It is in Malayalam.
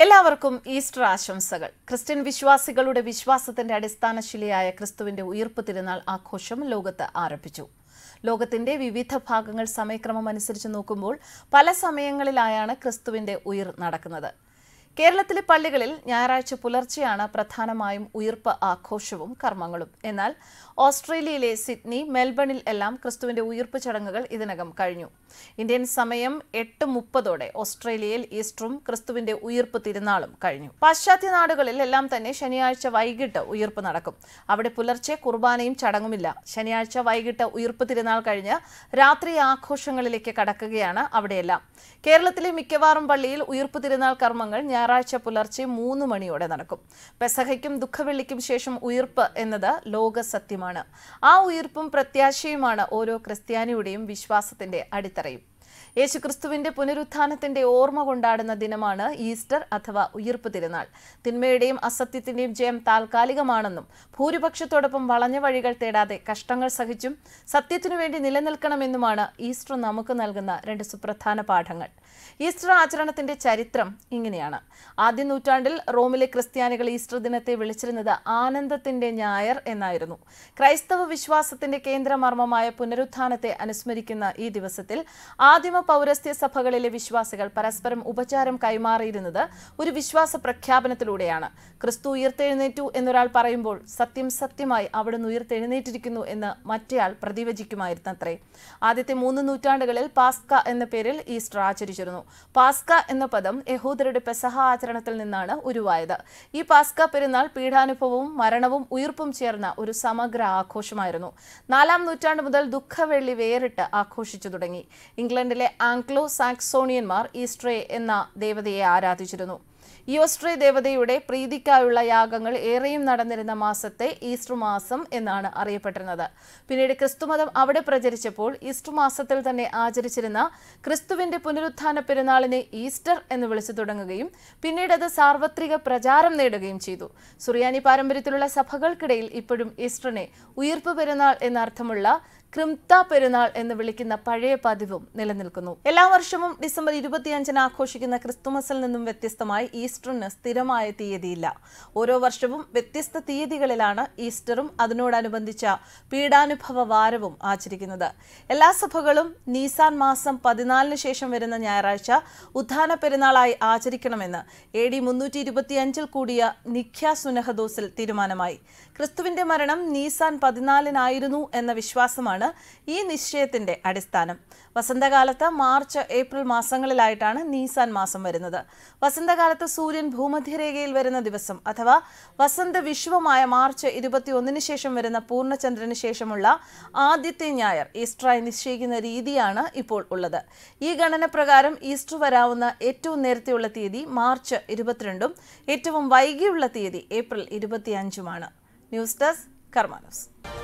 എല്ലാവർക്കും ഈസ്റ്റർ ആശംസകൾ ക്രിസ്ത്യൻ വിശ്വാസികളുടെ വിശ്വാസത്തിന്റെ അടിസ്ഥാന ശിലയായ ക്രിസ്തുവിന്റെ ഉയർപ്പ് തിരുനാൾ ആഘോഷം ലോകത്ത് ആരംഭിച്ചു ലോകത്തിന്റെ വിവിധ ഭാഗങ്ങൾ സമയക്രമം അനുസരിച്ച് നോക്കുമ്പോൾ പല സമയങ്ങളിലായാണ് ക്രിസ്തുവിന്റെ ഉയിർ നടക്കുന്നത് കേരളത്തിലെ പള്ളികളിൽ ഞായറാഴ്ച പുലർച്ചെയാണ് പ്രധാനമായും ഉയിർപ്പ് ആഘോഷവും കർമ്മങ്ങളും എന്നാൽ ഓസ്ട്രേലിയയിലെ സിഡ്നി മെൽബണിൽ എല്ലാം ക്രിസ്തുവിന്റെ ഉയിർപ്പ് ചടങ്ങുകൾ ഇതിനകം കഴിഞ്ഞു ഇന്ത്യൻ സമയം എട്ട് മുപ്പതോടെ ഓസ്ട്രേലിയയിൽ ഈസ്റ്ററും ക്രിസ്തുവിന്റെ ഉയിർപ്പ് തിരുനാളും കഴിഞ്ഞു പാശ്ചാത്യ നാടുകളിൽ എല്ലാം തന്നെ ശനിയാഴ്ച വൈകിട്ട് ഉയിർപ്പ് നടക്കും അവിടെ പുലർച്ചെ കുർബാനയും ചടങ്ങുമില്ല ശനിയാഴ്ച വൈകിട്ട് ഉയിർപ്പ് തിരുനാൾ കഴിഞ്ഞ് രാത്രി ആഘോഷങ്ങളിലേക്ക് കടക്കുകയാണ് അവിടെയെല്ലാം കേരളത്തിലെ മിക്കവാറും പള്ളിയിൽ ഉയിർപ്പ് തിരുനാൾ കർമ്മങ്ങൾ ഞായറാഴ്ച പുലർച്ചെ മൂന്ന് മണിയോടെ നടക്കും പെസഹയ്ക്കും ദുഃഖവെള്ളിക്കും ശേഷം ഉയിർപ്പ് എന്നത് ലോക സത്യമാണ് ആ ഉയിർപ്പും പ്രത്യാശയുമാണ് ഓരോ ക്രിസ്ത്യാനിയുടെയും വിശ്വാസത്തിന്റെ അടിത്തറയും യേശുക്രിസ്തുവിന്റെ പുനരുത്ഥാനത്തിന്റെ ഓർമ്മ കൊണ്ടാടുന്ന ദിനമാണ് ഈസ്റ്റർ അഥവാ ഉയിർപ്പ് തിരുനാൾ തിന്മയുടെയും അസത്യത്തിന്റെയും ജയം താൽക്കാലികമാണെന്നും ഭൂരിപക്ഷത്തോടൊപ്പം വളഞ്ഞ വഴികൾ തേടാതെ കഷ്ടങ്ങൾ സഹിച്ചും സത്യത്തിനു വേണ്ടി നിലനിൽക്കണമെന്നുമാണ് ഈസ്റ്റർ നമുക്ക് നൽകുന്ന രണ്ട് സുപ്രധാന പാഠങ്ങൾ ഈസ്റ്റർ ആചരണത്തിന്റെ ചരിത്രം ഇങ്ങനെയാണ് ആദ്യ നൂറ്റാണ്ടിൽ റോമിലെ ക്രിസ്ത്യാനികൾ ഈസ്റ്റർ ദിനത്തെ വിളിച്ചിരുന്നത് ആനന്ദത്തിന്റെ ഞായർ എന്നായിരുന്നു ക്രൈസ്തവ വിശ്വാസത്തിന്റെ കേന്ദ്രമർമ്മമായ പുനരുത്ഥാനത്തെ അനുസ്മരിക്കുന്ന ഈ ദിവസത്തിൽ ആദിമ പൗരസ്ത്യ സഭകളിലെ വിശ്വാസികൾ പരസ്പരം ഉപചാരം കൈമാറിയിരുന്നത് ഒരു വിശ്വാസ പ്രഖ്യാപനത്തിലൂടെയാണ് ക്രിസ്തു ഉയർത്തെഴുന്നേറ്റു എന്നൊരാൾ പറയുമ്പോൾ സത്യം സത്യമായി അവിടുന്ന് ഉയർത്തെഴുന്നേറ്റിരിക്കുന്നു എന്ന് മറ്റേയാൾ പ്രതിവചിക്കുമായിരുന്നത്രേ ആദ്യത്തെ മൂന്ന് നൂറ്റാണ്ടുകളിൽ പാസ്ക എന്ന പേരിൽ ഈസ്റ്റർ ആചരിച്ചിരുന്നു പാസ്ക എന്ന പദം യഹൂദരുടെ പെസഹ ആചരണത്തിൽ നിന്നാണ് ഉരുവായത് ഈ പാസ്ക പെരുന്നാൾ പീഠാനുഭവവും മരണവും ഉയിർപ്പും ചേർന്ന ഒരു സമഗ്ര ആഘോഷമായിരുന്നു നാലാം നൂറ്റാണ്ട് മുതൽ ദുഃഖവെള്ളി വേറിട്ട് ആഘോഷിച്ചു തുടങ്ങി ഇംഗ്ലണ്ടിലെ ആംഗ്ലോ സാക്സോണിയന്മാർ ഈസ്റ്ററെ എന്ന ദേവതയെ ആരാധിച്ചിരുന്നു ഇയോസ്ട്രേ ദേവതയുടെ പ്രീതിക്കായുള്ള യാഗങ്ങൾ ഏറെയും നടന്നിരുന്ന മാസത്തെ ഈസ്റ്റർ മാസം എന്നാണ് അറിയപ്പെട്ടിരുന്നത് പിന്നീട് ക്രിസ്തുമതം അവിടെ പ്രചരിച്ചപ്പോൾ ഈസ്റ്റർ മാസത്തിൽ തന്നെ ആചരിച്ചിരുന്ന ക്രിസ്തുവിന്റെ പുനരുത്ഥാന പെരുന്നാളിനെ ഈസ്റ്റർ എന്ന് വിളിച്ചു തുടങ്ങുകയും പിന്നീട് അത് സാർവത്രിക പ്രചാരം നേടുകയും ചെയ്തു സുറിയാനി പാരമ്പര്യത്തിലുള്ള സഭകൾക്കിടയിൽ ഇപ്പോഴും ഈസ്റ്ററിനെ ഉയിർപ്പ് പെരുന്നാൾ എന്നർത്ഥമുള്ള ക്രിംത പെരുന്നാൾ എന്ന് വിളിക്കുന്ന പഴയ പതിവും നിലനിൽക്കുന്നു എല്ലാ വർഷവും ഡിസംബർ ഇരുപത്തിയഞ്ചിന് ആഘോഷിക്കുന്ന ക്രിസ്തുമസിൽ നിന്നും വ്യത്യസ്തമായി ഈസ്റ്ററിന് സ്ഥിരമായ തീയതിയില്ല ഓരോ വർഷവും വ്യത്യസ്ത തീയതികളിലാണ് ഈസ്റ്ററും അതിനോടനുബന്ധിച്ച പീഡാനുഭവ വാരവും ആചരിക്കുന്നത് എല്ലാ സഭകളും നീസാൻ മാസം പതിനാലിന് ശേഷം വരുന്ന ഞായറാഴ്ച ഉത്ഥാന പെരുന്നാളായി ആചരിക്കണമെന്ന് എ ഡി മുന്നൂറ്റി ഇരുപത്തിയഞ്ചിൽ കൂടിയ നിഖ്യ സുനഹദോസിൽ തീരുമാനമായി ക്രിസ്തുവിന്റെ മരണം നീസാൻ പതിനാലിനായിരുന്നു എന്ന വിശ്വാസമാണ് ഈ നിശ്ചയത്തിന്റെ അടിസ്ഥാനം വസന്തകാലത്ത് മാർച്ച് ഏപ്രിൽ മാസങ്ങളിലായിട്ടാണ് നീസാൻ മാസം വരുന്നത് വസന്തകാലത്ത് സൂര്യൻ ഭൂമധ്യരേഖയിൽ വരുന്ന ദിവസം അഥവാ വസന്ത വിഷുവമായ മാർച്ച് ഇരുപത്തിയൊന്നിന് ശേഷം വരുന്ന പൂർണ്ണചന്ദ്രന് ശേഷമുള്ള ആദ്യത്തെ ഞായർ ഈസ്റ്ററായി നിശ്ചയിക്കുന്ന രീതിയാണ് ഇപ്പോൾ ഉള്ളത് ഈ ഗണന പ്രകാരം ഈസ്റ്റർ വരാവുന്ന ഏറ്റവും നേരത്തെയുള്ള തീയതി മാർച്ച് ഇരുപത്തിരണ്ടും ഏറ്റവും വൈകിയുള്ള തീയതി ഏപ്രിൽ ഇരുപത്തിയഞ്ചുമാണ് ന്യൂസ് ഡെസ്ക് കർമാനോസ്